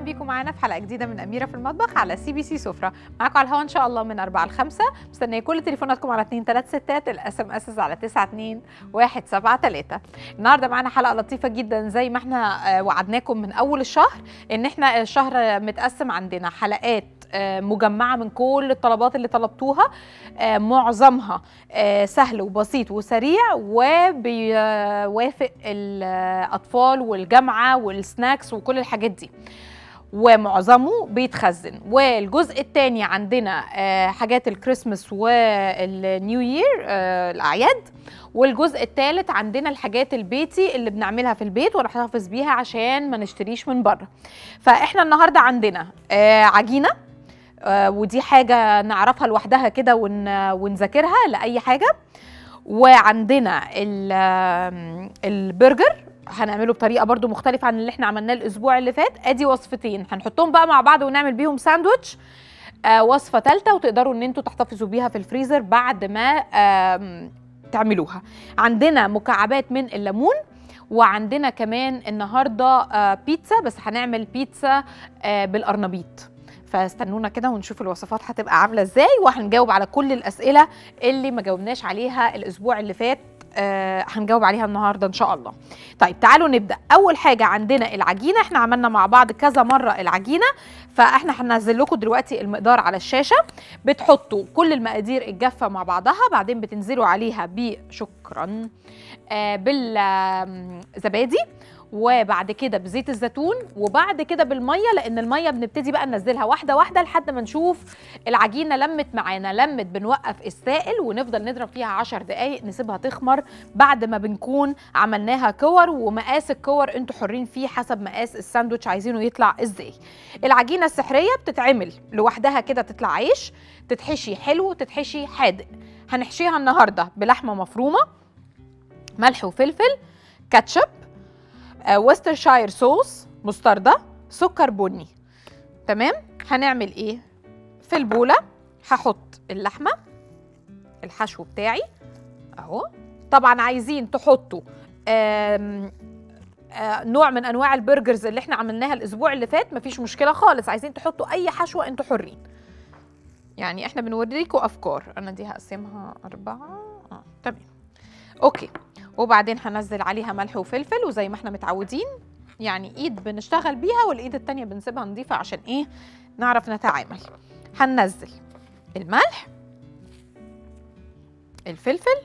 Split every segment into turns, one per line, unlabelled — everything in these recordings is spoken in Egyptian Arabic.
بيكم معانا في حلقه جديده من اميره في المطبخ على سي بي سي سفره معاكم على الهوا ان شاء الله من 4 ل 5 مستنيه كل تليفوناتكم على 2 3 6 الاس ام اس على 9 2 1 7 3 النهارده معانا حلقه لطيفه جدا زي ما احنا آه، وعدناكم من اول الشهر ان احنا الشهر متقسم عندنا حلقات آه، مجمعه من كل الطلبات اللي طلبتوها آه، معظمها آه، سهل وبسيط وسريع وبيوافق الاطفال والجامعه والسناكس وكل الحاجات دي ومعظمه بيتخزن والجزء الثاني عندنا آه، حاجات الكريسماس والنيو يير آه، الاعياد والجزء الثالث عندنا الحاجات البيتي اللي بنعملها في البيت ونحتفظ بيها عشان ما نشتريش من بره فاحنا النهارده عندنا آه، عجينه آه، ودي حاجه نعرفها لوحدها كده ون- ونذاكرها لاي حاجه وعندنا ال- آم، البرجر هنعمله بطريقه برضو مختلفه عن اللي احنا عملناه الاسبوع اللي فات ادي وصفتين هنحطهم بقى مع بعض ونعمل بيهم ساندوتش آه وصفه ثالثه وتقدروا ان انتوا تحتفظوا بيها في الفريزر بعد ما آم، تعملوها عندنا مكعبات من الليمون وعندنا كمان النهارده آه بيتزا بس هنعمل بيتزا آه بالقرنبيط فاستنونا كده ونشوف الوصفات هتبقى عامله ازاي وهنجاوب على كل الاسئله اللي ما جاوبناش عليها الاسبوع اللي فات آه هنجاوب عليها النهارده ان شاء الله طيب تعالوا نبدا اول حاجه عندنا العجينه احنا عملنا مع بعض كذا مره العجينه فاحنا هننزل لكم دلوقتي المقدار على الشاشه بتحطوا كل المقادير الجافه مع بعضها بعدين بتنزلوا عليها بشكرا آه بالزبادي وبعد كده بزيت الزيتون وبعد كده بالميه لان الميه بنبتدي بقى ننزلها واحده واحده لحد ما نشوف العجينه لمت معانا لمت بنوقف السائل ونفضل نضرب فيها 10 دقائق نسيبها تخمر بعد ما بنكون عملناها كور ومقاس الكور انتوا حرين فيه حسب مقاس الساندوتش عايزينه يطلع ازاي العجينه السحريه بتتعمل لوحدها كده تطلع عيش تتحشي حلو تتحشي حادق هنحشيها النهارده بلحمه مفرومه ملح وفلفل كاتشب آه، وسترشاير صوص مستردة سكر بني تمام هنعمل ايه في البولة هحط اللحمة الحشو بتاعي اهو طبعا عايزين تحطوا آم، آه، نوع من انواع البرجرز اللي احنا عملناها الاسبوع اللي فات مفيش مشكله خالص عايزين تحطوا اي حشوه انتوا حرين يعني احنا بنوريكم افكار انا دي هقسمها اربعه اه تمام اوكي وبعدين هنزل عليها ملح وفلفل وزي ما احنا متعودين يعني ايد بنشتغل بيها والايد التانية بنسيبها نظيفة عشان ايه نعرف نتعامل هننزل الملح الفلفل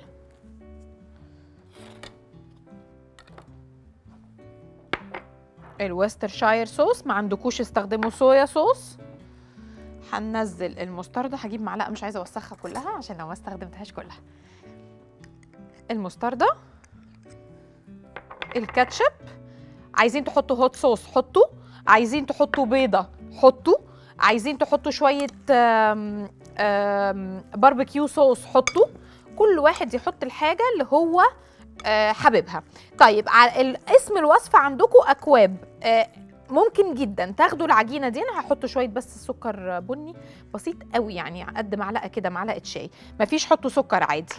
الوسترشاير صوص ما عندكوش استخدموا صويا صوص هننزل المستردة هجيب معلقة مش عايزة اوسخها كلها عشان لو ما استخدمتهاش كلها المستردة الكاتشب عايزين تحطوا هوت صوص حطوا عايزين تحطوا بيضة حطوا عايزين تحطوا شوية آم، آم، باربيكيو صوص حطوا كل واحد يحط الحاجة اللي هو آه، حاببها طيب ع- ال- اسم الوصفة عندكم أكواب آه، ممكن جدا تاخدوا العجينه دي انا هحط شويه بس سكر بني بسيط قوي يعني قد معلقه كده معلقه شاي مفيش حطوا سكر عادي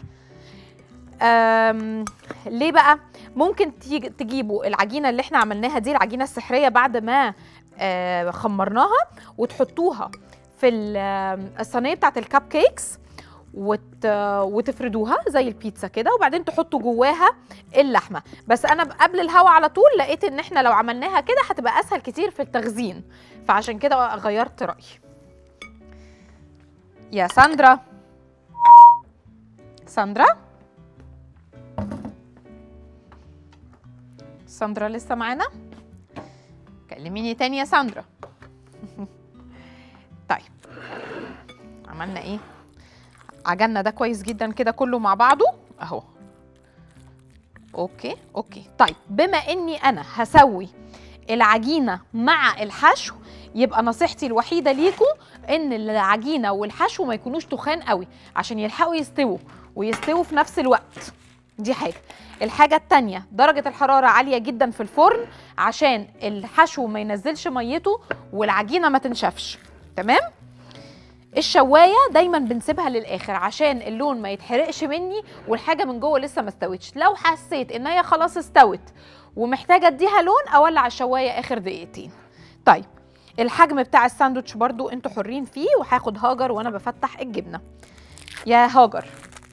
أم ليه بقى ممكن تيجي تجيبوا العجينه اللي احنا عملناها دي العجينه السحريه بعد ما آه، خمرناها وتحطوها في ال- آم، الصينيه بتاعت الكب كيكس وت... وتفردوها زي البيتزا كده وبعدين تحطوا جواها اللحمه بس انا قبل الهوا على طول لقيت ان احنا لو عملناها كده هتبقى اسهل كتير في التخزين فعشان كده غيرت رايي يا ساندرا ساندرا ساندرا لسه معانا كلميني تاني يا ساندرا طيب عملنا ايه عجلنا ده كويس جدا كده كله مع بعضه اهو اوكي اوكي طيب بما اني انا هسوي العجينه مع الحشو يبقى نصيحتي الوحيده ليكم ان العجينه والحشو ما يكونوش تخان قوي عشان يلحقوا يستووا ويستووا في نفس الوقت دي حاجه الحاجه التانية درجه الحراره عاليه جدا في الفرن عشان الحشو ما ينزلش ميته والعجينه ما تنشفش تمام الشوايه دايما بنسيبها للاخر عشان اللون ما يتحرقش مني والحاجه من جوه لسه ما استوتش لو حسيت ان هي خلاص استوت ومحتاجه اديها لون اولع الشوايه اخر دقيقتين طيب الحجم بتاع الساندوتش برضو انتوا حرين فيه وهاخد هاجر وانا بفتح الجبنه يا هاجر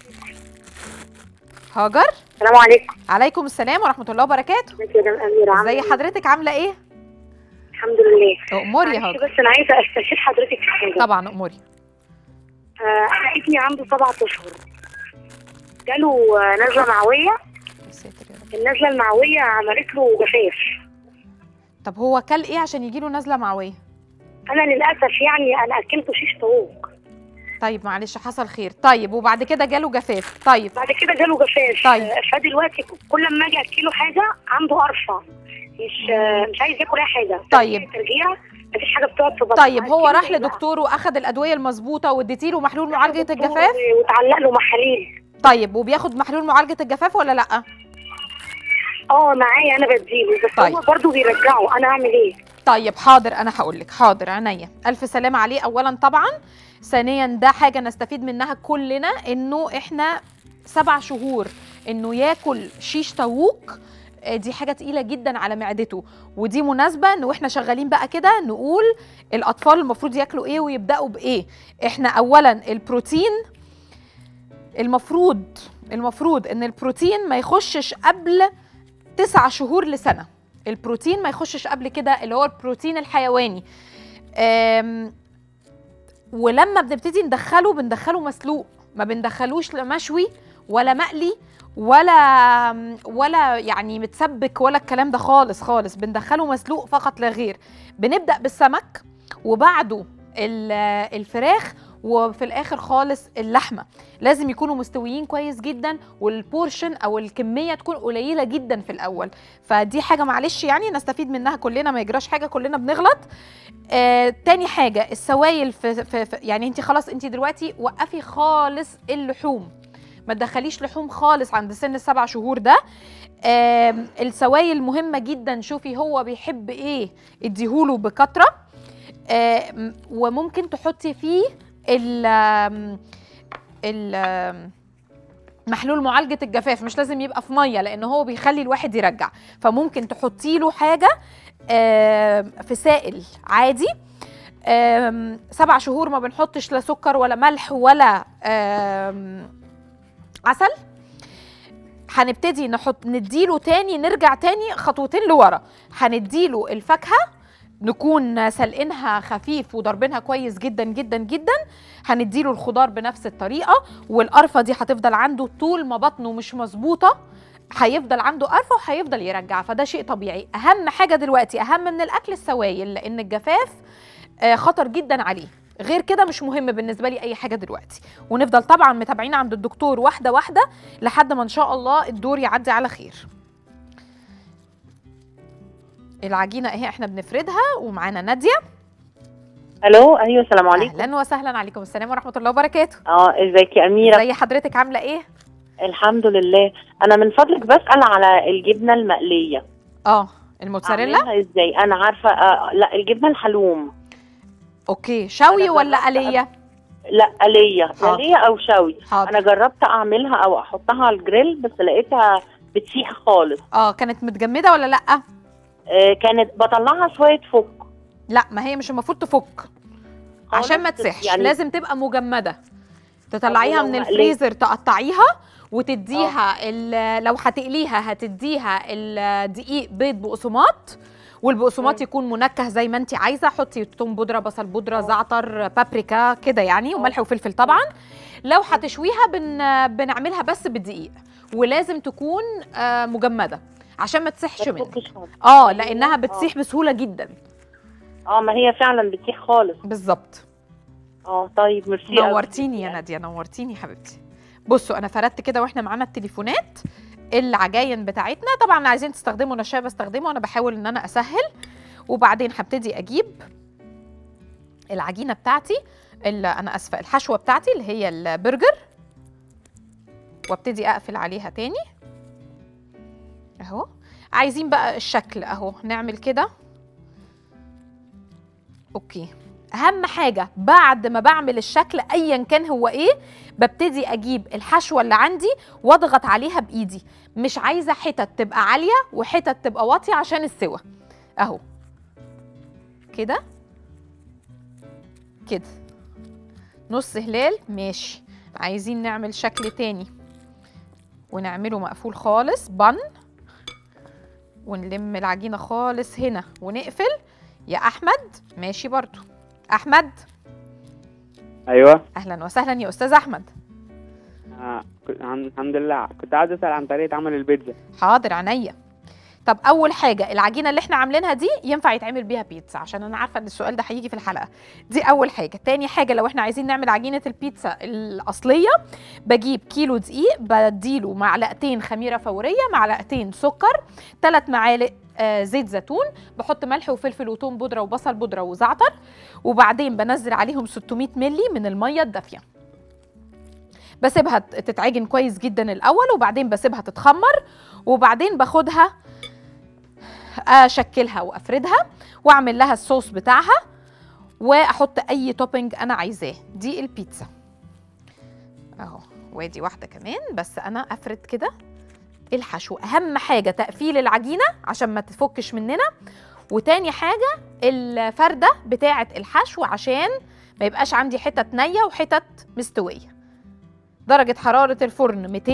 هاجر
السلام عليكم
عليكم السلام ورحمه الله وبركاته
ازيك يا مدام اميره عامله
ازي
إيه؟
حضرتك عامله ايه
الحمد لله
اموري يا
معلش
هاجر
بس انا عايزه استشير حضرتك في حاجه
طبعا اموري
آه انا ابني عنده سبعة اشهر جاله آه، نزله معويه
يا ساتر يا رب.
النزله المعويه عملت له جفاف
طب هو كل ايه عشان يجيله نزله معويه
انا للاسف يعني انا اكلته شيش طاووق
طيب معلش حصل خير طيب وبعد كده جاله جفاف طيب
بعد كده جاله جفاف
طيب.
آه، فدلوقتي كل ما اجي اكله حاجه عنده قرفه مش آه، مش عايز ياكل اي حاجه
طيب.
ترجيع مفيش حاجه بتقعد في بطنه
طيب هو
عايز
راح
كده يبقى.
لدكتور واخد الادويه المظبوطه واديتي له محلول معالجه
دكتور
الجفاف
وتعلق له محاليل
طيب وبياخد محلول معالجه الجفاف ولا لا
اه معايا انا بديله بس
طيب.
هو برضه بيرجعه انا اعمل ايه
طيب حاضر انا هقول لك حاضر عينيا الف سلامه عليه اولا طبعا ثانيا ده حاجه نستفيد منها كلنا انه احنا سبع شهور انه ياكل شيش طاووق آه، دي حاجه تقيله جدا على معدته ودي مناسبه ان واحنا شغالين بقى كده نقول الاطفال المفروض ياكلوا ايه ويبداوا بايه احنا اولا البروتين المفروض المفروض ان البروتين ما يخشش قبل تسع شهور لسنه البروتين ما يخشش قبل كده اللي هو البروتين الحيواني أم، ولما بنبتدي ندخله بندخله مسلوق ما بندخلوش لا مشوي ولا مقلي ولا ولا يعني متسبك ولا الكلام ده خالص خالص بندخله مسلوق فقط لا غير بنبدا بالسمك وبعده ال- الفراخ وفي الاخر خالص اللحمه لازم يكونوا مستويين كويس جدا والبورشن او الكميه تكون قليله جدا في الاول فدي حاجه معلش يعني نستفيد منها كلنا ما يجراش حاجه كلنا بنغلط آه، تاني حاجه السوائل في, في, في يعني انت خلاص انت دلوقتي وقفي خالص اللحوم ما تدخليش لحوم خالص عند سن السبع شهور ده آم، السوائل مهمه جدا شوفي هو بيحب ايه اديهوله بكتره آم، وممكن تحطي فيه ال آم، ال آم، محلول معالجة الجفاف مش لازم يبقى في مية لأن هو بيخلي الواحد يرجع فممكن تحطي له حاجة آم، في سائل عادي آم، سبع شهور ما بنحطش لا سكر ولا ملح ولا آم، عسل هنبتدي نحط نديله تاني نرجع تاني خطوتين لورا هنديله الفاكهه نكون سلقينها خفيف وضربينها كويس جدا جدا جدا هنديله الخضار بنفس الطريقه والقرفه دي هتفضل عنده طول ما بطنه مش مظبوطه هيفضل عنده قرفه وهيفضل يرجع فده شيء طبيعي اهم حاجه دلوقتي اهم من الاكل السوائل لان الجفاف آه، خطر جدا عليه غير كده مش مهم بالنسبه لي اي حاجه دلوقتي ونفضل طبعا متابعين عند الدكتور واحده واحده لحد ما ان شاء الله الدور يعدي على خير العجينه اهي احنا بنفردها ومعانا ناديه
الو ايوه السلام عليكم
اهلا وسهلا عليكم السلام ورحمه الله وبركاته
اه ازيك يا اميره
زي حضرتك عامله ايه
الحمد لله انا من فضلك بسال على الجبنه المقليه
اه الموتزاريلا
أعملها ازاي انا عارفه آه لا الجبنه الحلوم
اوكي شوي
أنا
ولا
جربت
قليه
لا قليه
حاضر.
قليه او شوي
حاضر
انا جربت اعملها او احطها على الجريل بس لقيتها بتسيح خالص
اه كانت متجمده ولا لا
آه كانت بطلعها شويه فك
لا ما هي مش المفروض تفك عشان ما
خالص،
تسحش
يعني-
لازم تبقى مجمده تطلعيها
طب
من
ولو
الفريزر تقطعيها وتديها ال- لو هتقليها هتديها الدقيق بيض بقسماط والبقسماط
مم.
يكون منكه زي ما انت عايزه حطي توم بودره بصل بودره زعتر بابريكا كده يعني وملح وفلفل طبعا لو هتشويها بن بنعملها بس بالدقيق ولازم تكون آه، مجمده عشان ما تسحش
ما
منك
تفكش خالص.
اه لانها بتسيح بسهوله جدا
اه ما هي فعلا بتسيح خالص
بالظبط
اه طيب ميرسي أوي.
نورتيني يا ناديه نورتيني حبيبتي بصوا انا فردت كده واحنا معانا التليفونات العجاين بتاعتنا طبعا اللي عايزين تستخدموا نشابه استخدموا انا بحاول ان انا اسهل وبعدين هبتدي اجيب العجينه بتاعتي اللي انا اسفه الحشوه بتاعتي اللي هي البرجر وابتدي اقفل عليها تاني اهو عايزين بقى الشكل اهو نعمل كده اوكي اهم حاجه بعد ما بعمل الشكل ايا كان هو ايه ببتدي اجيب الحشوه اللي عندي واضغط عليها بايدي مش عايزه حتت تبقى عاليه وحتت تبقى واطيه عشان السوى اهو كده كده نص هلال ماشي عايزين نعمل شكل تاني ونعمله مقفول خالص بن ونلم العجينة خالص هنا ونقفل يا أحمد ماشي برضو أحمد
ايوه
أهلا وسهلا يا أستاذ أحمد
آه. كنت- عن- الحمد لله كنت عايز اسال عن طريقه عمل البيتزا
حاضر عينيا طب اول حاجه العجينه اللي احنا عاملينها دي ينفع يتعمل بيها بيتزا عشان انا عارفه ان السؤال ده هيجي في الحلقه دي اول حاجه تاني حاجه لو احنا عايزين نعمل عجينه البيتزا الاصليه بجيب كيلو دقيق بديله معلقتين خميره فوريه معلقتين سكر ثلاث معالق آه، زيت زيتون بحط ملح وفلفل وتوم بودره وبصل بودره وزعتر وبعدين بنزل عليهم 600 ملي من الميه الدافيه بسيبها تتعجن كويس جدا الاول وبعدين بسيبها تتخمر وبعدين باخدها اشكلها وافردها واعمل لها الصوص بتاعها واحط اي توبنج انا عايزاه دي البيتزا اهو وادي واحده كمان بس انا افرد كده الحشو اهم حاجه تقفيل العجينه عشان ما تفكش مننا وتاني حاجه الفرده بتاعه الحشو عشان ما يبقاش عندي حتت نيه وحتت مستويه درجه حراره الفرن 200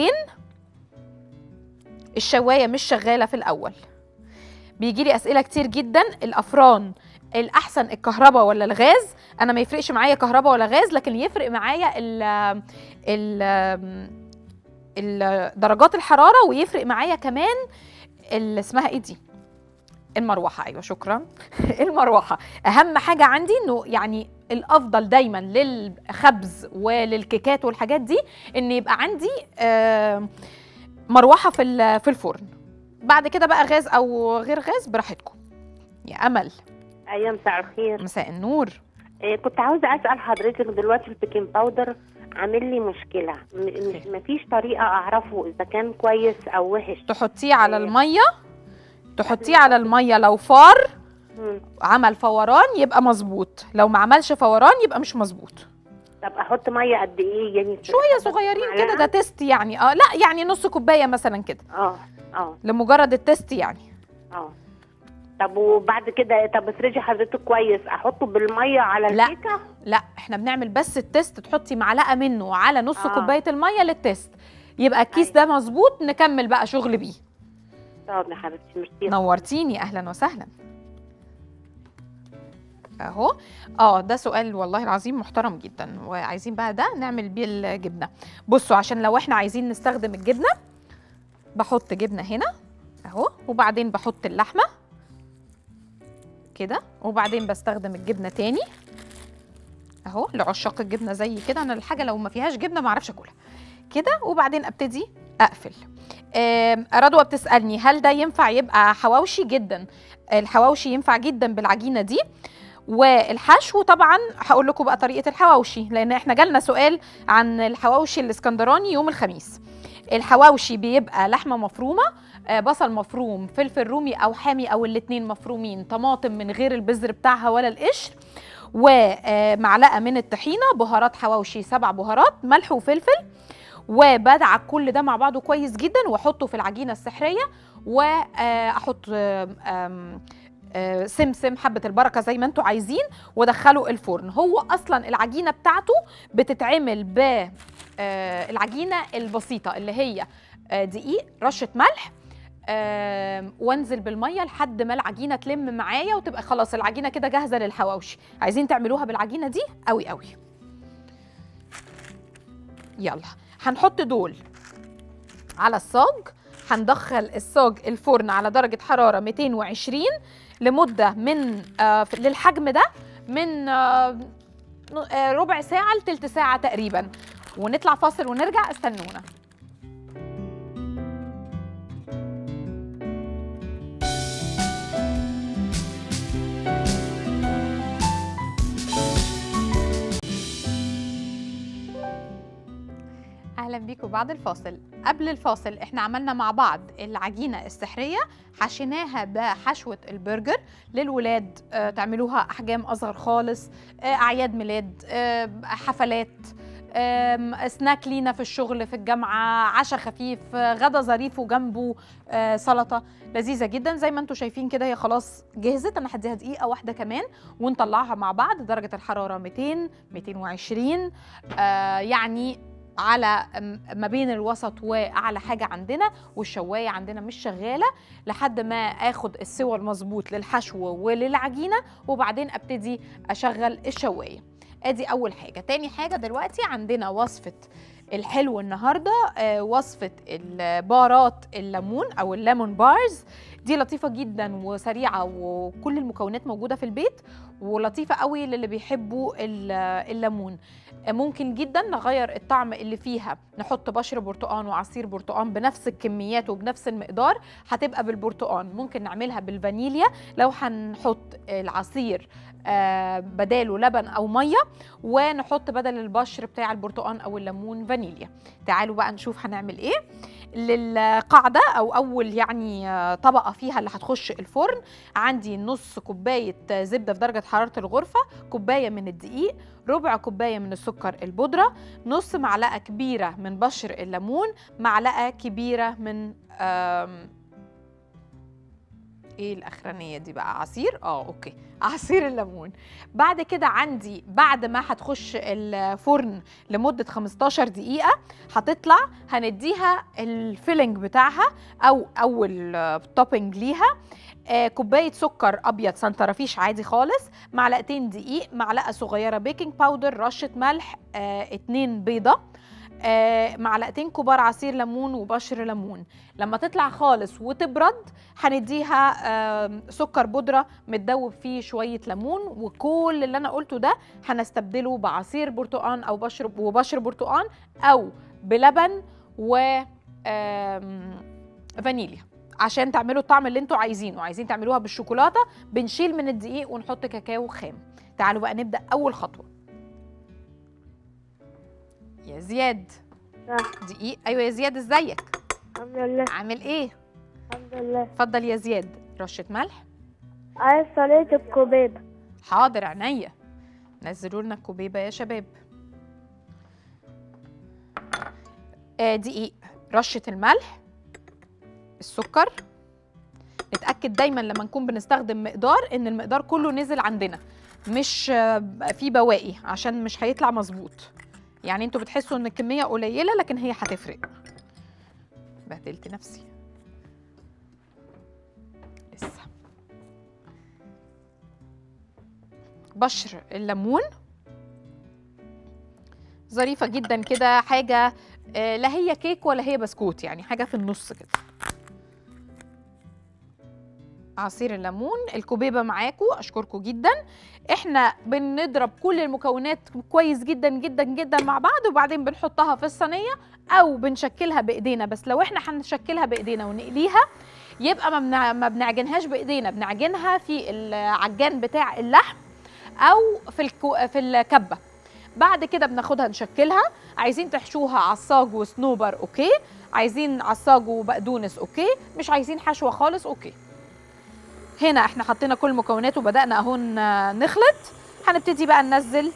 الشوايه مش شغاله في الاول بيجي لي اسئله كتير جدا الافران الاحسن الكهرباء ولا الغاز انا ما يفرقش معايا كهرباء ولا غاز لكن يفرق معايا ال ال ال- درجات الحراره ويفرق معايا كمان اللي اسمها ايه دي المروحه ايوه شكرا المروحه اهم حاجه عندي انه يعني الافضل دايما للخبز وللكيكات والحاجات دي ان يبقى عندي آه، مروحه في ال- في الفرن بعد كده بقى غاز او غير غاز براحتكم يا امل
ايوه مساء الخير
مساء النور
إيه كنت عاوزه اسال حضرتك دلوقتي البيكنج باودر عامل لي مشكله م- مش مفيش طريقه اعرفه اذا كان كويس او وحش
تحطيه على
إيه.
الميه تحطيه على الميه لو فار
مم.
عمل فوران يبقى مظبوط لو ما عملش فوران يبقى مش مظبوط
طب احط ميه قد ايه يعني
شويه صغيرين كده ده تيست يعني اه لا يعني نص كوبايه مثلا كده
اه اه
لمجرد التيست يعني
اه طب وبعد كده طب افرضي حضرتك كويس احطه بالميه على
لا.
الكيكه
لا احنا بنعمل بس التيست تحطي معلقه منه على نص
آه.
كوبايه الميه للتيست يبقى الكيس ده مظبوط نكمل بقى شغل بيه
طب يا حبيبتي ميرسي
نورتيني اهلا وسهلا اهو اه ده سؤال والله العظيم محترم جدا وعايزين بقى ده نعمل بيه الجبنه بصوا عشان لو احنا عايزين نستخدم الجبنه بحط جبنه هنا اهو وبعدين بحط اللحمه كده وبعدين بستخدم الجبنه تاني اهو لعشاق الجبنه زي كده انا الحاجه لو ما فيهاش جبنه ما اعرفش اكلها كده وبعدين ابتدي اقفل آم، رضوى بتسالني هل ده ينفع يبقى حواوشي جدا الحواوشي ينفع جدا بالعجينه دي والحشو طبعا هقول لكم بقى طريقه الحواوشي لان احنا جالنا سؤال عن الحواوشي الاسكندراني يوم الخميس الحواوشي بيبقى لحمه مفرومه آه، بصل مفروم فلفل رومي او حامي او الاتنين مفرومين طماطم من غير البذر بتاعها ولا القشر ومعلقه من الطحينه بهارات حواوشي سبع بهارات ملح وفلفل وبدعك كل ده مع بعضه كويس جدا واحطه في العجينه السحريه واحط سمسم حبه البركه زي ما انتم عايزين وادخله الفرن هو اصلا العجينه بتاعته بتتعمل ب آه، العجينه البسيطه اللي هي آه، دقيق رشه ملح آم، وانزل بالميه لحد ما العجينه تلم معايا وتبقى خلاص العجينه كده جاهزه للحواوشي عايزين تعملوها بالعجينه دي قوي قوي يلا هنحط دول على الصاج هندخل الصاج الفرن على درجة حرارة 220 لمدة من آه ف- للحجم ده من آه ن- آه، ربع ساعة لتلت ساعة تقريبا ونطلع فاصل ونرجع استنونا اهلا بيكم بعد الفاصل قبل الفاصل احنا عملنا مع بعض العجينه السحريه حشيناها بحشوه البرجر للولاد آه، تعملوها احجام اصغر خالص آه، اعياد ميلاد آه، حفلات آم، سناك لينا في الشغل في الجامعه عشاء خفيف آه، غدا ظريف وجنبه آه، سلطه لذيذه جدا زي ما انتم شايفين كده هي خلاص جهزت انا هديها دقيقه واحده كمان ونطلعها مع بعض درجه الحراره 200 220 آه يعني على م- ما بين الوسط واعلى حاجه عندنا والشوايه عندنا مش شغاله لحد ما اخد السوى المظبوط للحشو وللعجينه وبعدين ابتدي اشغل الشوايه ادي اول حاجه تاني حاجه دلوقتي عندنا وصفه الحلو النهارده آه، وصفه البارات الليمون او الليمون بارز دي لطيفه جدا وسريعه وكل المكونات موجوده في البيت ولطيفه قوي للي بيحبوا ال- الليمون آه، ممكن جدا نغير الطعم اللي فيها نحط بشر برتقان وعصير برتقان بنفس الكميات وبنفس المقدار هتبقى بالبرتقان ممكن نعملها بالفانيليا لو هنحط العصير آه، بداله لبن او ميه ونحط بدل البشر بتاع البرتقان او الليمون فانيليا تعالوا بقى نشوف هنعمل ايه للقاعده او اول يعني آه، طبقه فيها اللي هتخش الفرن عندي نص كوبايه آه، زبده في درجه حراره الغرفه كوبايه من الدقيق ربع كوبايه من السكر البودره نص معلقه كبيره من بشر الليمون معلقه كبيره من آم، ايه الاخرانيه دي بقى عصير اه اوكي عصير الليمون بعد كده عندي بعد ما هتخش الفرن لمده 15 دقيقه هتطلع هنديها الفيلنج بتاعها او اول توبنج ليها آه، كوبايه سكر ابيض سنترفيش عادي خالص معلقتين دقيق معلقه صغيره بيكنج باودر رشه ملح آه، اتنين بيضه آه، معلقتين كبار عصير ليمون وبشر ليمون لما تطلع خالص وتبرد هنديها آم، سكر بودره متدوب فيه شويه ليمون وكل اللي انا قلته ده هنستبدله بعصير برتقان او بشر وبشر برتقان او بلبن و آم، فانيليا عشان تعملوا الطعم اللي انتوا عايزينه عايزين تعملوها بالشوكولاته بنشيل من الدقيق ونحط كاكاو خام تعالوا بقى نبدا اول خطوه يا زياد
نعم.
دقيق ايوه يا زياد ازيك
الحمد لله
عامل ايه
الحمد لله
اتفضل يا زياد رشه ملح
عايز صينية الكوبيبة
حاضر عينيا نزلوا لنا الكوبيبه يا شباب آه دقيق رشه الملح السكر نتاكد دايما لما نكون بنستخدم مقدار ان المقدار كله نزل عندنا مش آه، في بواقي عشان مش هيطلع مظبوط يعني انتوا بتحسوا ان الكميه قليله لكن هي هتفرق بهدلت نفسي لسه بشر الليمون ظريفة جدا كده حاجة آه، لا هي كيك ولا هي بسكوت يعني حاجة في النص كده عصير الليمون الكوبيبة معاكم أشكركم جدا احنا بنضرب كل المكونات كويس جدا جدا جدا مع بعض وبعدين بنحطها في الصينية أو بنشكلها بإيدينا بس لو احنا هنشكلها بإيدينا ونقليها يبقى ما بنع- ما بنعجنهاش بإيدينا بنعجنها في العجان بتاع اللحم او في الكو... في الكبه بعد كده بناخدها نشكلها عايزين تحشوها عصاج وصنوبر اوكي عايزين عصاج وبقدونس اوكي مش عايزين حشوه خالص اوكي هنا احنا حطينا كل المكونات وبدانا اهو ن- نخلط هنبتدي بقى ننزل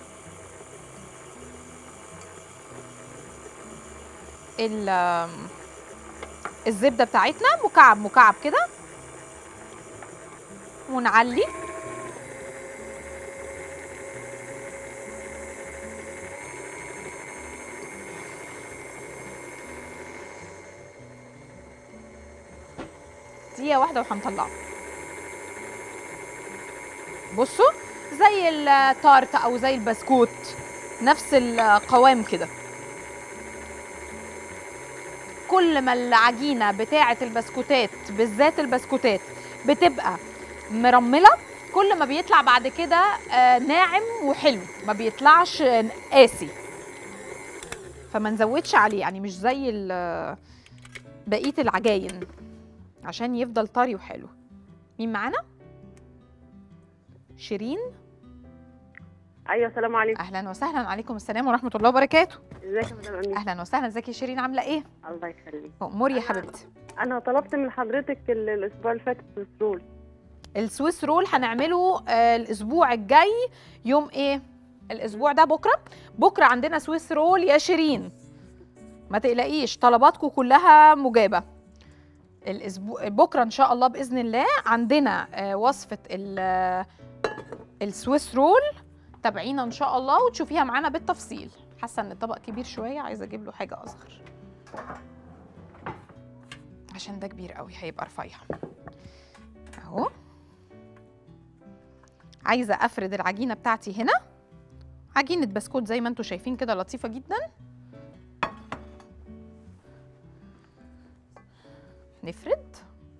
ال- الزبده بتاعتنا مكعب مكعب كده ونعلي دقيقة واحدة وهنطلعه بصوا زي التارت أو زي البسكوت نفس القوام كده كل ما العجينة بتاعة البسكوتات بالذات البسكوتات بتبقى مرملة كل ما بيطلع بعد كده آه، ناعم وحلو ما بيطلعش قاسي فما نزودش عليه يعني مش زي ال- بقية العجاين عشان يفضل طري وحلو مين معانا شيرين
ايوه السلام عليكم
اهلا وسهلا عليكم السلام ورحمه الله وبركاته
ازيك يا مدام امين
اهلا وسهلا ازيك يا شيرين عامله ايه
الله يخليك
اموري يا
أنا-
حبيبتي
انا طلبت من حضرتك ال- الاسبوع اللي فات الرول
السويس رول هنعمله آه، الاسبوع الجاي يوم ايه الاسبوع ده بكره بكره عندنا سويس رول يا شيرين ما تقلقيش طلباتكم كلها مجابه الاسبوع بكره ان شاء الله باذن الله عندنا آه، وصفه ال- آه، السويس رول تابعينا ان شاء الله وتشوفيها معانا بالتفصيل حاسه ان الطبق كبير شويه عايزه اجيب له حاجه اصغر عشان ده كبير قوي هيبقى رفيع اهو عايزه افرد العجينه بتاعتي هنا عجينه بسكوت زي ما انتم شايفين كده لطيفه جدا نفرد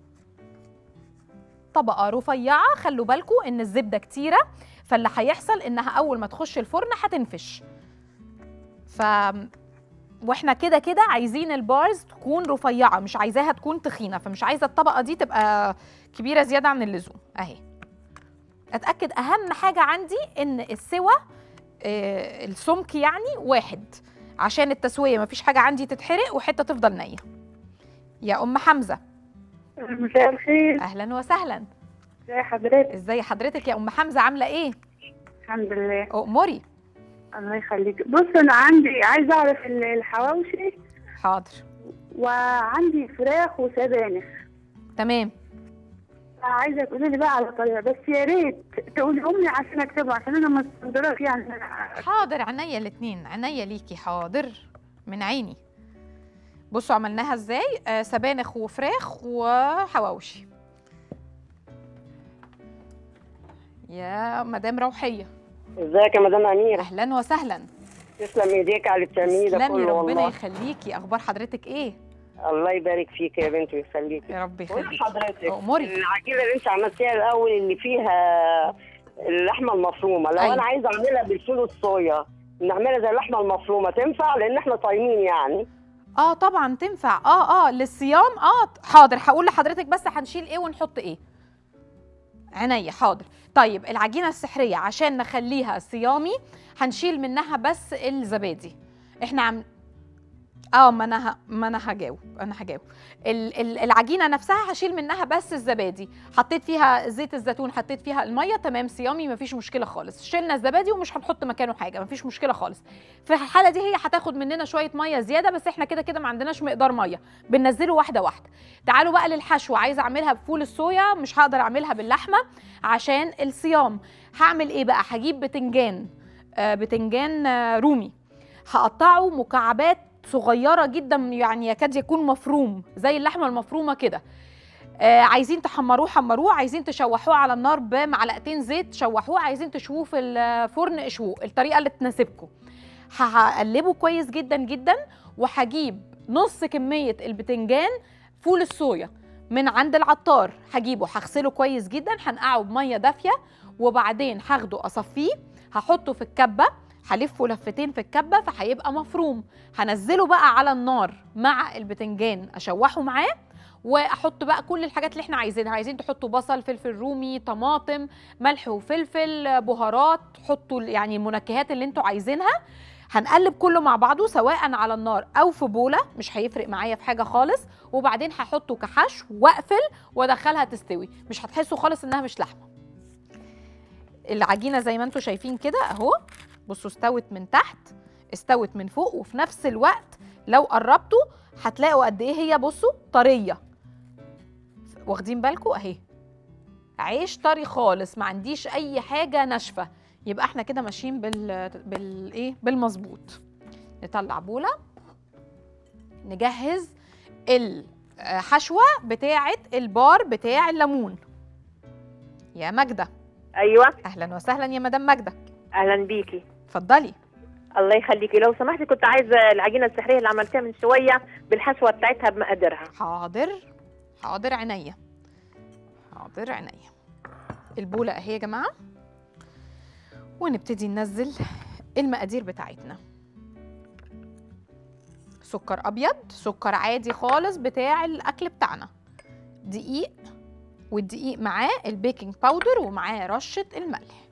طبقه رفيعه خلوا بالكم ان الزبده كتيره فاللي هيحصل انها اول ما تخش الفرن هتنفش ف واحنا كده كده عايزين البارز تكون رفيعه مش عايزاها تكون تخينه فمش عايزه الطبقه دي تبقى كبيره زياده عن اللزوم اهي اتاكد اهم حاجه عندي ان السوى آه، السمك يعني واحد عشان التسويه مفيش حاجه عندي تتحرق وحته تفضل نيه يا ام حمزه
مساء الخير
اهلا وسهلا
ازي حضرتك
ازاي حضرتك يا ام حمزه عامله ايه
الحمد لله
اموري
الله يخليك بص انا عندي عايزه اعرف ال- الحواوشي
حاضر
وعندي فراخ وسبانخ
تمام
عايزه تقولي لي بقى على طريقه بس يا ريت تقولهم لي عشان اكتبه عشان انا مستقدره يعني
حاضر عينيا الاتنين عينيا ليكي حاضر من عيني بصوا عملناها ازاي آه سبانخ وفراخ وحواوشي يا مدام روحيه
ازيك يا مدام اميره
اهلا وسهلا
تسلم ايديك على اللي بتعمليه ده
تسلمي
كله
ربنا
والله
يخليكي اخبار حضرتك ايه
الله يبارك فيك يا بنتي ويخليك
يا رب
قولي
يخليكي
حضرتك
اموري
العجينه اللي انت عملتيها الاول اللي فيها اللحمه المفرومه لو
أيوة.
انا عايزه اعملها بالفول الصويا نعملها زي اللحمه المفرومه تنفع لان احنا صايمين يعني
اه طبعا تنفع اه اه للصيام اه حاضر هقول لحضرتك بس هنشيل ايه ونحط ايه عينيا حاضر طيب العجينه السحريه عشان نخليها صيامي هنشيل منها بس الزبادي احنا عم اه ما انا ه... ما انا هجاوب انا هجاوب ال... ال- العجينه نفسها هشيل منها بس الزبادي حطيت فيها زيت الزيتون حطيت فيها الميه تمام صيامي مفيش مشكله خالص شلنا الزبادي ومش هنحط مكانه حاجه مفيش مشكله خالص في الحاله دي هي هتاخد مننا شويه ميه زياده بس احنا كده كده ما عندناش مقدار ميه بننزله واحده واحده تعالوا بقى للحشو عايزه اعملها بفول الصويا مش هقدر اعملها باللحمه عشان الصيام هعمل ايه بقى هجيب بتنجان آه بتنجان آه رومي هقطعه مكعبات صغيره جدا يعني يكاد يكون مفروم زي اللحمه المفرومه كده آه عايزين تحمروه حمروه عايزين تشوحوه على النار بمعلقتين زيت شوحوه عايزين تشووه في الفرن اشووه الطريقه اللي تناسبكم هقلبه كويس جدا جدا وهجيب نص كميه البتنجان فول الصويا من عند العطار هجيبه هغسله كويس جدا هنقعه بميه دافيه وبعدين هاخده اصفيه هحطه في الكبه هلفه لفتين في الكبه فهيبقى مفروم هنزله بقى على النار مع البتنجان اشوحه معاه واحط بقى كل الحاجات اللي احنا عايزينها عايزين تحطوا بصل فلفل رومي طماطم ملح وفلفل بهارات حطوا يعني المنكهات اللي انتوا عايزينها هنقلب كله مع بعضه سواء على النار او في بوله مش هيفرق معايا في حاجه خالص وبعدين هحطه كحشو واقفل وادخلها تستوي مش هتحسوا خالص انها مش لحمه العجينه زي ما انتم شايفين كده اهو بصوا استوت من تحت استوت من فوق وفي نفس الوقت لو قربتوا هتلاقوا قد ايه هي بصوا طريه واخدين بالكم اهي عيش طري خالص ما عنديش اي حاجه ناشفه يبقى احنا كده ماشيين بال بالايه بالمظبوط نطلع بوله نجهز الحشوه بتاعه البار بتاع الليمون يا ماجده
ايوه
اهلا وسهلا يا مدام ماجده
اهلا بيكي
اتفضلي
الله يخليكي لو سمحتي كنت عايزه العجينه السحريه اللي عملتها من شويه بالحشوه بتاعتها بمقاديرها
حاضر حاضر عينيا حاضر عينيا البوله اهي يا جماعه ونبتدي ننزل المقادير بتاعتنا سكر ابيض سكر عادي خالص بتاع الاكل بتاعنا دقيق والدقيق معاه البيكنج باودر ومعاه رشه الملح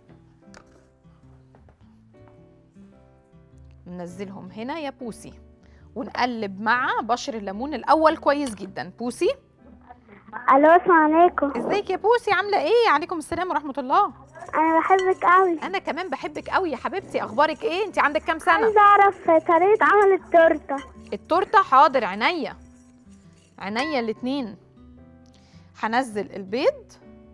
ننزلهم هنا يا بوسي ونقلب مع بشر الليمون الاول كويس جدا بوسي
الو السلام عليكم
ازيك يا بوسي عامله ايه عليكم السلام ورحمه الله
انا بحبك قوي
انا كمان بحبك قوي يا حبيبتي اخبارك ايه انت عندك كام سنه
عايزه اعرف طريقه عمل التورته
التورته حاضر عينيا عينيا الاتنين هنزل البيض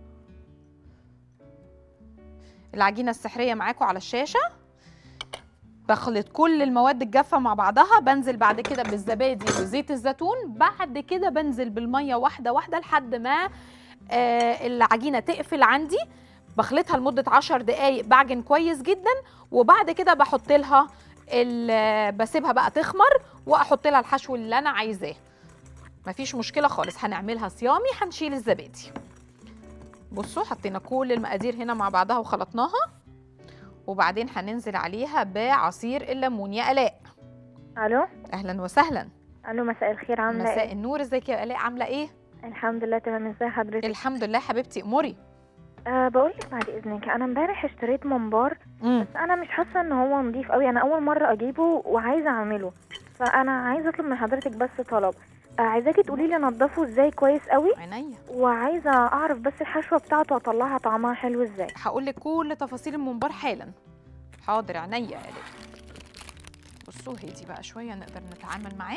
العجينه السحريه معاكم على الشاشه بخلط كل المواد الجافه مع بعضها بنزل بعد كده بالزبادي وزيت الزيتون بعد كده بنزل بالميه واحده واحده لحد ما آه العجينه تقفل عندي بخلطها لمده 10 دقائق بعجن كويس جدا وبعد كده بحط لها ال- بسيبها بقى تخمر واحط لها الحشو اللي انا عايزاه مفيش مشكله خالص هنعملها صيامي هنشيل الزبادي بصوا حطينا كل المقادير هنا مع بعضها وخلطناها وبعدين هننزل عليها بعصير الليمون يا الاء
الو
اهلا وسهلا
الو مساء الخير عامله
مساء
ايه
النور ازيك يا الاء عامله ايه
الحمد لله تمام ازي حضرتك
الحمد لله حبيبتي اموري
أه بقول لك بعد اذنك انا امبارح اشتريت ممبار
امم
بس انا مش حاسه ان هو نضيف قوي انا اول مره اجيبه وعايزه اعمله فانا عايزه اطلب من حضرتك بس طلب آه، عايزاكي تقولي لي انضفه ازاي كويس قوي
عينيا
وعايزه اعرف بس الحشوه بتاعته اطلعها طعمها حلو ازاي
هقول لك كل تفاصيل الممبار حالا حاضر عينيا يا الاء بصوا هدي بقى شويه نقدر نتعامل معاه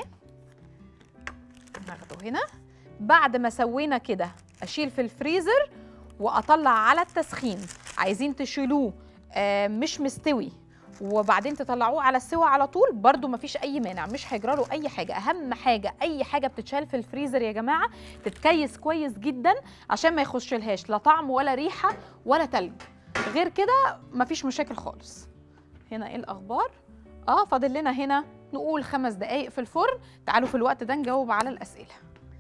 ناخده هنا بعد ما سوينا كده اشيل في الفريزر واطلع على التسخين عايزين تشيلوه آه، مش مستوي وبعدين تطلعوه على السوا على طول برضو مفيش اي مانع مش هيجرى له اي حاجه اهم حاجه اي حاجه بتتشال في الفريزر يا جماعه تتكيس كويس جدا عشان ما يخشلهاش لا طعم ولا ريحه ولا تلج غير كده مفيش مشاكل خالص هنا ايه الاخبار اه فاضل لنا هنا نقول خمس دقايق في الفرن تعالوا في الوقت ده نجاوب على الاسئله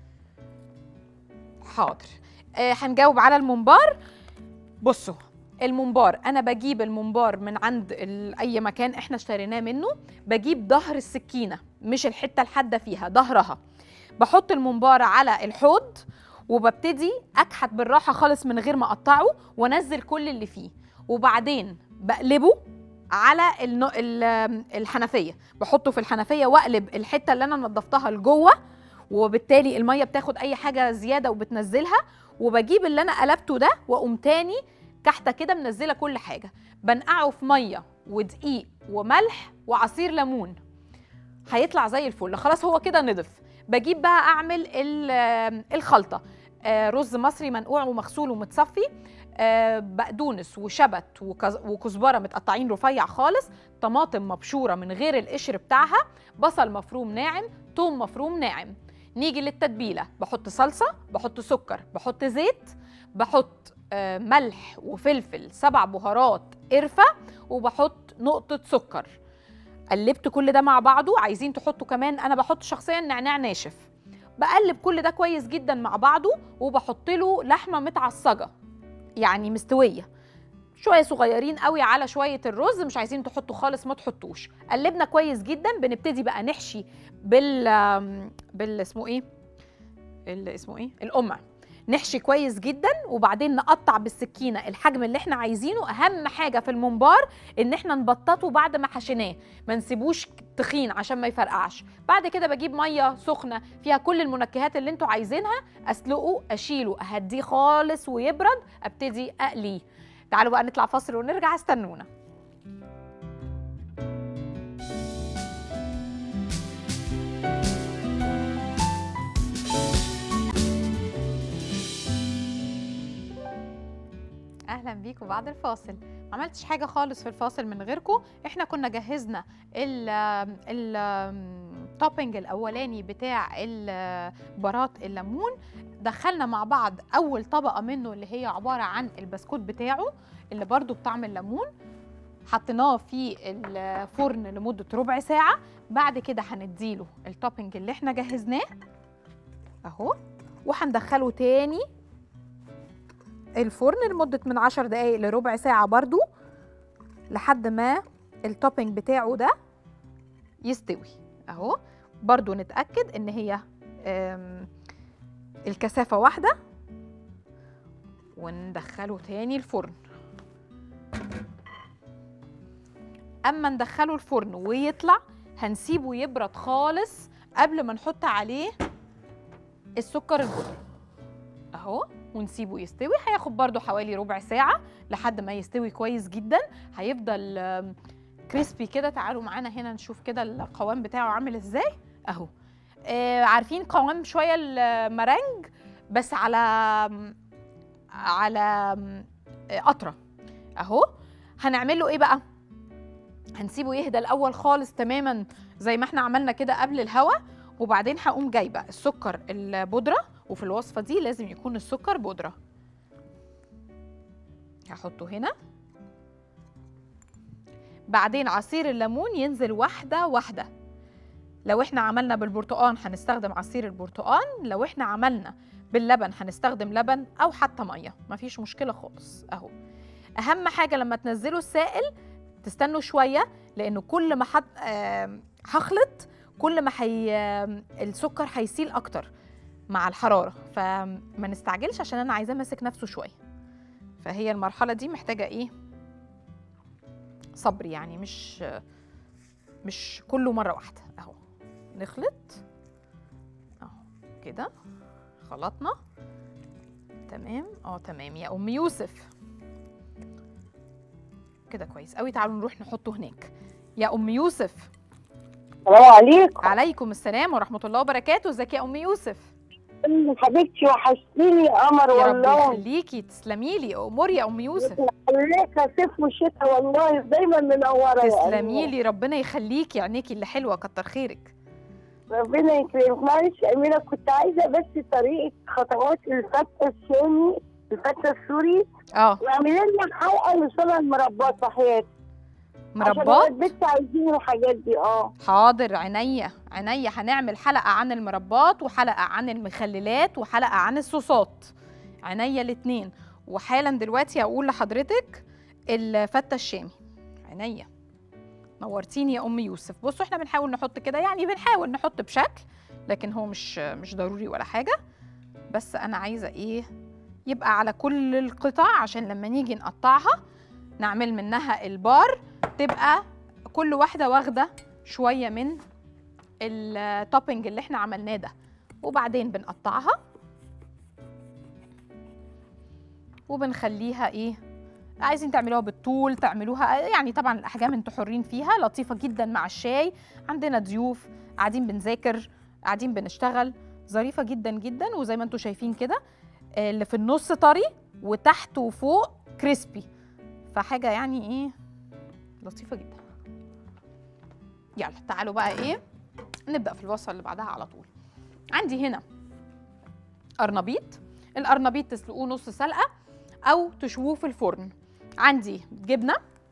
حاضر آه هنجاوب على الممبار بصوا الممبار انا بجيب الممبار من عند ال- اي مكان احنا اشتريناه منه بجيب ظهر السكينه مش الحته الحاده فيها ظهرها بحط الممبار على الحوض وببتدي اكحت بالراحه خالص من غير ما اقطعه وانزل كل اللي فيه وبعدين بقلبه على النو... ال- الحنفيه بحطه في الحنفيه واقلب الحته اللي انا نضفتها لجوه وبالتالي الميه بتاخد اي حاجه زياده وبتنزلها وبجيب اللي انا قلبته ده واقوم تاني كحته كده منزله كل حاجه بنقعه في ميه ودقيق وملح وعصير ليمون هيطلع زي الفل خلاص هو كده نضف بجيب بقى اعمل ال- الخلطه آه، رز مصري منقوع ومغسول ومتصفي آه، بقدونس وشبت وكز- وكزبره متقطعين رفيع خالص طماطم مبشوره من غير القشر بتاعها بصل مفروم ناعم توم مفروم ناعم نيجي للتتبيله بحط صلصه بحط سكر بحط زيت بحط آه، ملح وفلفل سبع بهارات قرفه وبحط نقطه سكر قلبت كل ده مع بعضه عايزين تحطوا كمان انا بحط شخصيا نعناع ناشف بقلب كل ده كويس جدا مع بعضه وبحط له لحمه متعصجه يعني مستويه شويه صغيرين قوي على شويه الرز مش عايزين تحطوا خالص ما تحطوش قلبنا كويس جدا بنبتدي بقى نحشي بال آم، بال اسمه ايه ال- اسمه ايه القمع نحشي كويس جدا وبعدين نقطع بالسكينه الحجم اللي احنا عايزينه اهم حاجه في الممبار ان احنا نبططه بعد ما حشيناه ما نسيبوش تخين عشان ما يفرقعش بعد كده بجيب ميه سخنه فيها كل المنكهات اللي انتوا عايزينها اسلقه اشيله اهديه خالص ويبرد ابتدي اقليه تعالوا بقى نطلع فاصل ونرجع استنونا اهلا بيكم بعد الفاصل ما عملتش حاجه خالص في الفاصل من غيركم احنا كنا جهزنا ال ال التوبنج الاولاني بتاع البرات الليمون دخلنا مع بعض اول طبقه منه اللي هي عباره عن البسكوت بتاعه اللي برضو بطعم الليمون حطيناه في الفرن لمده ربع ساعه بعد كده هنديله التوبنج اللي احنا جهزناه اهو وهندخله تاني الفرن لمدة من عشر دقايق لربع ساعة برضو لحد ما التوبينج بتاعه ده يستوي اهو برضو نتأكد ان هي آم، الكثافة واحدة وندخله تاني الفرن اما ندخله الفرن ويطلع هنسيبه يبرد خالص قبل ما نحط عليه السكر البودرة اهو ونسيبه يستوي هياخد برده حوالي ربع ساعه لحد ما يستوي كويس جدا هيفضل آم، كريسبي كده تعالوا معانا هنا نشوف كده القوام بتاعه عامل ازاي اهو آه عارفين قوام شويه المرنج بس على على آه، قطره اهو هنعمل له ايه بقى هنسيبه يهدى الاول خالص تماما زي ما احنا عملنا كده قبل الهوا وبعدين هقوم جايبه السكر البودره وفي الوصفه دي لازم يكون السكر بودره هحطه هنا بعدين عصير الليمون ينزل واحده واحده لو احنا عملنا بالبرتقال هنستخدم عصير البرتقال لو احنا عملنا باللبن هنستخدم لبن او حتى ميه مفيش مشكله خالص اهو اهم حاجه لما تنزلوا السائل تستنوا شويه لانه كل ما حد آم، هخلط كل ما حي... آم، السكر هيسيل اكتر مع الحراره فما نستعجلش عشان انا عايزاه ماسك نفسه شويه فهي المرحله دي محتاجه ايه صبر يعني مش مش كله مره واحده اهو نخلط اهو كده خلطنا تمام اه تمام يا ام يوسف كده كويس قوي تعالوا نروح نحطه هناك يا ام يوسف
السلام عليكم
عليكم السلام ورحمه الله وبركاته ازيك يا ام يوسف
حبيبتي وحشتيني يا قمر
يا رب
والله
يخليكي تسلمي لي امور يا ام يوسف
عليك صيف وشتاء والله دايما منوره يا
تسلمي
أميرة.
لي ربنا يخليكي عينيكي اللي حلوه كتر خيرك
ربنا يكرمك معلش يا اميره كنت عايزه بس طريقه خطوات الفته الشامي الفته السوري
اه
واعملي لنا حلقه لصنع المربات صحيح
مربات
البنت عايزين الحاجات دي اه
حاضر عينيا عينيا هنعمل حلقه عن المربات وحلقه عن المخللات وحلقه عن الصوصات عينيا الاتنين وحالا دلوقتي هقول لحضرتك الفته الشامي عينيا نورتيني يا ام يوسف بصوا احنا بنحاول نحط كده يعني بنحاول نحط بشكل لكن هو مش مش ضروري ولا حاجه بس انا عايزه ايه يبقى على كل القطع عشان لما نيجي نقطعها نعمل منها البار تبقى كل واحده واخده شويه من التوبنج اللي احنا عملناه ده وبعدين بنقطعها وبنخليها ايه عايزين تعملوها بالطول تعملوها يعني طبعا الاحجام انتوا حرين فيها لطيفه جدا مع الشاي عندنا ضيوف قاعدين بنذاكر قاعدين بنشتغل ظريفه جدا جدا وزي ما انتوا شايفين كده اللي في النص طري وتحت وفوق كريسبي فحاجه يعني ايه لطيفه جدا يلا تعالوا بقى ايه نبدا في الوصفه اللي بعدها على طول عندي هنا قرنبيط القرنبيط تسلقوه نص سلقه او تشووه في الفرن عندي جبنه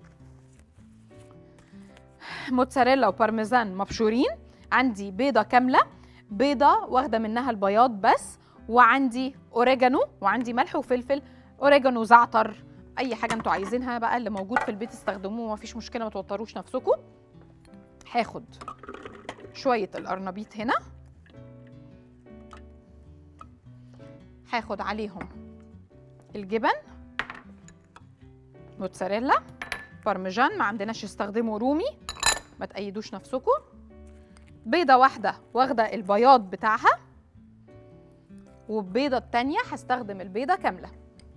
موتزاريلا وبارميزان مبشورين عندي بيضه كامله بيضه واخده منها البياض بس وعندي اوريجانو وعندي ملح وفلفل اوريجانو زعتر اي حاجه انتوا عايزينها بقى اللي موجود في البيت استخدموه مفيش مشكله ما توتروش نفسكم هاخد شويه القرنبيط هنا هاخد عليهم الجبن موتزاريلا بارميجان ما عندناش استخدموا رومي ما تقيدوش نفسكم بيضه واحده واخده البياض بتاعها والبيضه التانيه هستخدم البيضه كامله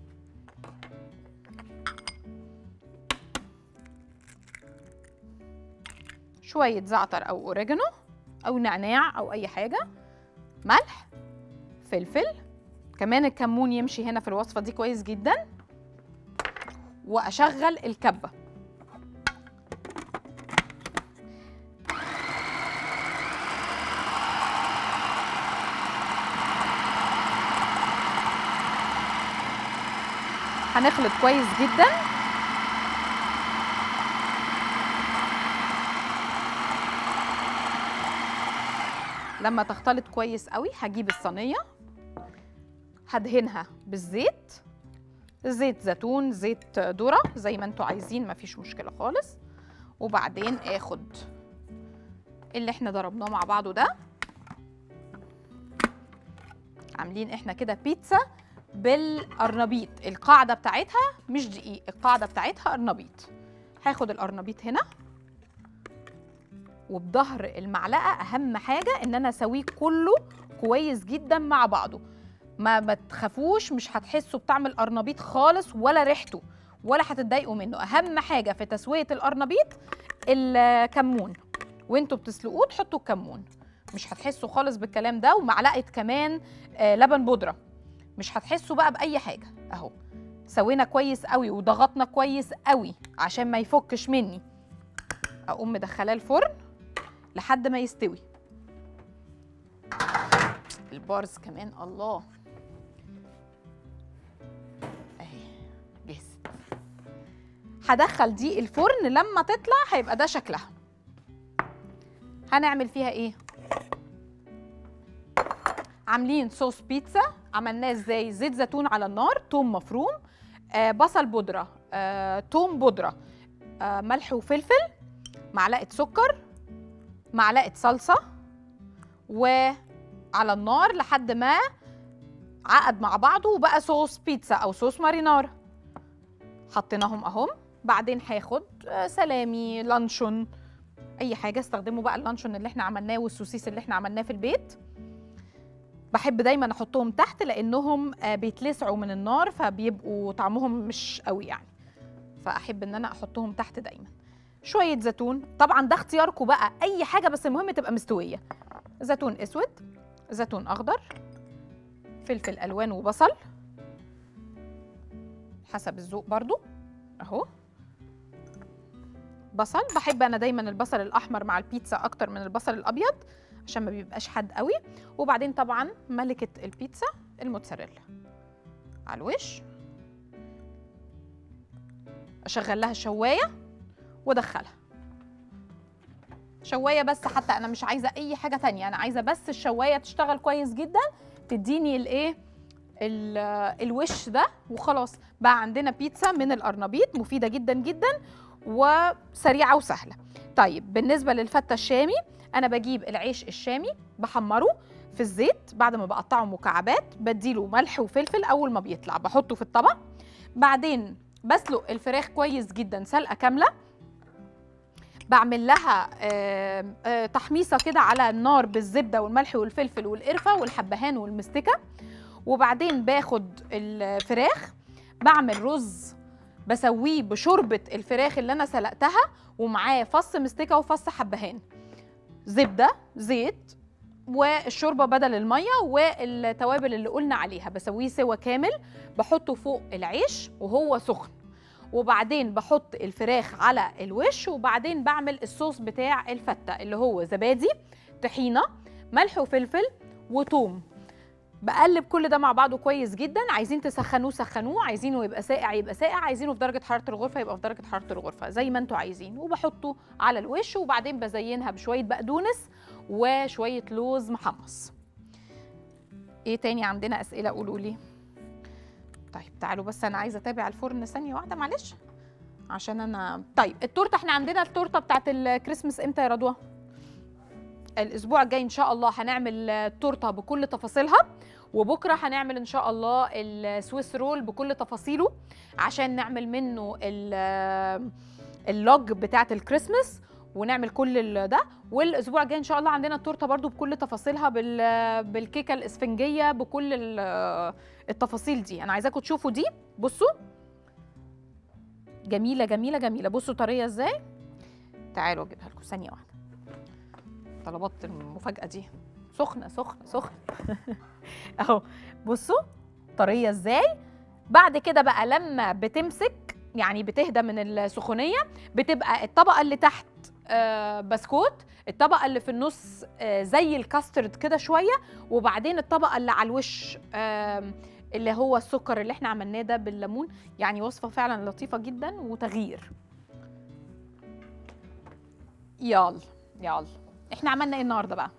شويه زعتر او اوريجانو او نعناع او اي حاجه ملح فلفل كمان الكمون يمشي هنا في الوصفه دي كويس جدا واشغل الكبه هنخلط كويس جدا لما تختلط كويس قوي هجيب الصينيه هدهنها بالزيت زيت زيتون زيت ذره زي ما انتوا عايزين مفيش مشكله خالص وبعدين اخد اللي احنا ضربناه مع بعضه ده عاملين احنا كده بيتزا بالقرنبيط القاعده بتاعتها مش دقيق القاعده بتاعتها قرنبيط هاخد القرنبيط هنا وبظهر المعلقه اهم حاجه ان انا اسويه كله كويس جدا مع بعضه ما ما تخافوش مش هتحسوا بطعم القرنبيط خالص ولا ريحته ولا هتتضايقوا منه اهم حاجه في تسويه القرنبيط الكمون وانتوا بتسلقوه تحطوا الكمون مش هتحسوا خالص بالكلام ده ومعلقه كمان آه لبن بودره مش هتحسوا بقى باي حاجه اهو سوينا كويس قوي وضغطنا كويس قوي عشان ما يفكش مني اقوم مدخلاه الفرن لحد ما يستوي البارز كمان الله اهي جهزت هدخل دي الفرن لما تطلع هيبقى ده شكلها هنعمل فيها ايه عاملين صوص بيتزا عملناه ازاي زيت زيتون على النار توم مفروم آه بصل بودره آه توم بودره آه ملح وفلفل معلقه سكر معلقه صلصه وعلى النار لحد ما عقد مع بعضه وبقى صوص بيتزا او صوص مارينار حطيناهم اهم بعدين هاخد آه، سلامي لانشون اي حاجه استخدموا بقى اللانشون اللي احنا عملناه والسوسيس اللي احنا عملناه في البيت بحب دايما احطهم تحت لانهم آه، بيتلسعوا من النار فبيبقوا طعمهم مش قوي يعني فاحب ان انا احطهم تحت دايما شويه زيتون طبعا ده اختياركم بقى اي حاجه بس المهم تبقى مستويه زيتون اسود زيتون اخضر فلفل الوان وبصل حسب الذوق برضو اهو بصل بحب انا دايما البصل الاحمر مع البيتزا اكتر من البصل الابيض عشان ما بيبقاش حاد قوي وبعدين طبعا ملكه البيتزا الموتزاريلا على الوش اشغل لها شوايه وادخلها شوايه بس حتى انا مش عايزه اي حاجه تانية انا عايزه بس الشوايه تشتغل كويس جدا تديني الايه ال- الوش ده وخلاص بقى عندنا بيتزا من القرنبيط مفيده جدا جدا وسريعه وسهله طيب بالنسبه للفته الشامي انا بجيب العيش الشامي بحمره في الزيت بعد ما بقطعه مكعبات بديله ملح وفلفل اول ما بيطلع بحطه في الطبق بعدين بسلق الفراخ كويس جدا سلقه كامله بعمل لها آه، آه، تحميصه كده على النار بالزبده والملح والفلفل والقرفه والحبهان والمستكه وبعدين باخد الفراخ بعمل رز بسويه بشوربه الفراخ اللي انا سلقتها ومعاه فص مستكه وفص حبهان زبده زيت والشوربه بدل الميه والتوابل اللي قلنا عليها بسويه سوا كامل بحطه فوق العيش وهو سخن وبعدين بحط الفراخ على الوش وبعدين بعمل الصوص بتاع الفته اللي هو زبادي طحينه ملح وفلفل وثوم بقلب كل ده مع بعضه كويس جدا عايزين تسخنوه سخنوه عايزينه يبقى ساقع يبقى ساقع عايزينه في درجه حراره الغرفه يبقى في درجه حراره الغرفه زي ما انتوا عايزين وبحطه على الوش وبعدين بزينها بشويه بقدونس وشويه لوز محمص ايه تاني عندنا اسئله قولوا لي طيب تعالوا بس انا عايزه اتابع الفرن ثانيه واحده معلش عشان انا طيب التورته احنا عندنا التورته بتاعت الكريسماس امتى يا رضوى الاسبوع الجاي ان شاء الله هنعمل التورته بكل تفاصيلها وبكره هنعمل ان شاء الله السويس رول بكل تفاصيله عشان نعمل منه ال- اللوج بتاعت الكريسماس ونعمل كل ال- ده والاسبوع الجاي ان شاء الله عندنا التورته برضو بكل تفاصيلها بال- بالكيكه الاسفنجيه بكل ال- التفاصيل دي انا عايزاكم تشوفوا دي بصوا جميله جميله جميله بصوا طريه ازاي تعالوا اجيبها لكم ثانيه واحده طلبات المفاجاه دي سخنه سخنه سخنه اهو بصوا طريه ازاي بعد كده بقى لما بتمسك يعني بتهدى من السخونيه بتبقى الطبقه اللي تحت آه، بسكوت الطبقه اللي في النص آه، زي الكاسترد كده شويه وبعدين الطبقه اللي على الوش آم، اللي هو السكر اللي احنا عملناه ده بالليمون يعني وصفه فعلا لطيفه جدا وتغيير يلا يلا احنا عملنا ايه النهارده بقى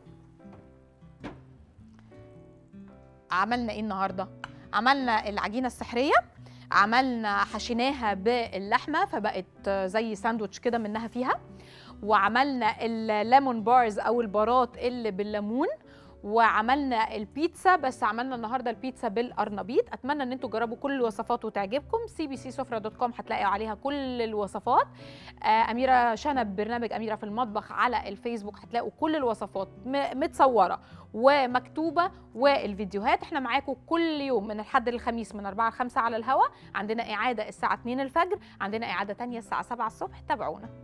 عملنا ايه النهارده عملنا العجينه السحريه عملنا حشيناها باللحمه فبقت زي ساندوتش كده منها فيها وعملنا الليمون بارز او البارات اللي بالليمون وعملنا البيتزا بس عملنا النهارده البيتزا بالقرنبيط اتمنى ان انتوا تجربوا كل الوصفات وتعجبكم سي بي سي سفره دوت كوم هتلاقوا عليها كل الوصفات آه، اميره شنب برنامج اميره في المطبخ على الفيسبوك هتلاقوا كل الوصفات م- متصوره ومكتوبه والفيديوهات احنا معاكم كل يوم من الحد للخميس من 4 ل 5 على الهوا عندنا اعاده الساعه 2 الفجر عندنا اعاده تانية الساعه 7 الصبح تابعونا